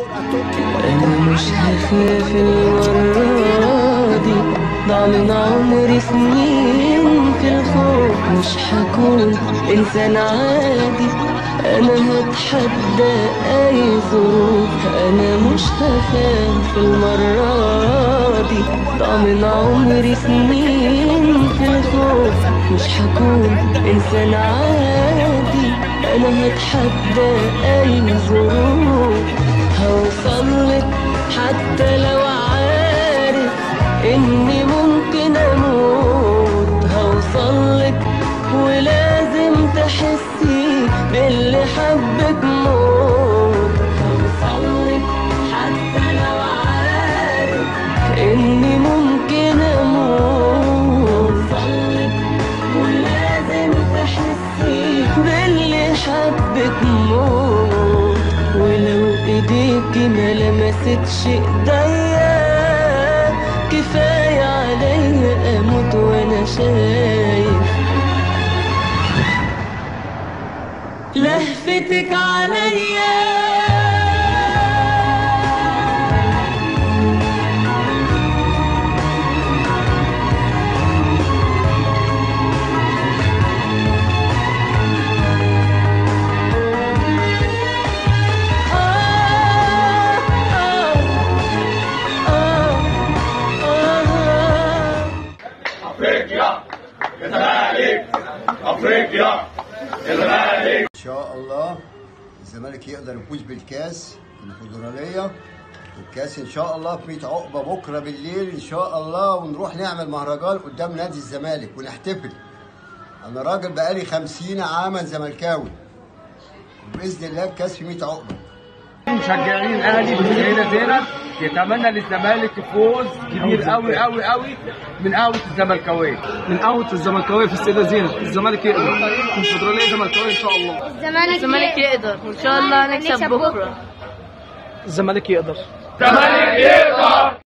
أنا مش هخاف المرة دي ضاع من عمري سنين في الخوف مش هكون إنسان عادي أنا هتحدى أي ظروف أنا مش هخاف المرة دي ضاع من عمري سنين في الخوف مش هكون إنسان عادي أنا هتحدى أي ظروف هوصلك حتى لو عارف إني ممكن أموت هوصلك ولازم تحسي باللي حبك موت هوصلك حتى لو عارف إني ممكن أموت هوصلك ولازم تحسي باللي حبك موت ولو ايديكي ما لمستش ايديا كفاية عليا اموت وانا شايف لهفتك عليا افريقيا الزمالك افريقيا الزمالك ان شاء الله الزمالك يقدر يفوز بالكاس الكونفدراليه والكاس ان شاء الله في 100 عقبه بكره بالليل ان شاء الله ونروح نعمل مهرجان قدام نادي الزمالك ونحتفل انا راجل بقالي 50 عاما زملكاوي وباذن الله الكاس في 100 عقبه مشجعين الاهلي بالسيده زينب يتمنى للزمالك فوز كبير قوي قوي قوي من قهوه الزملكاويه من قهوة الزملكاوية في السيدة زينب الزمالك يقدر الكونفدرالية زملكاوية إن شاء الله الزمالك الزمالك يقدر وان شاء الله نكسب بكره الزمالك يقدر الزمالك يقدر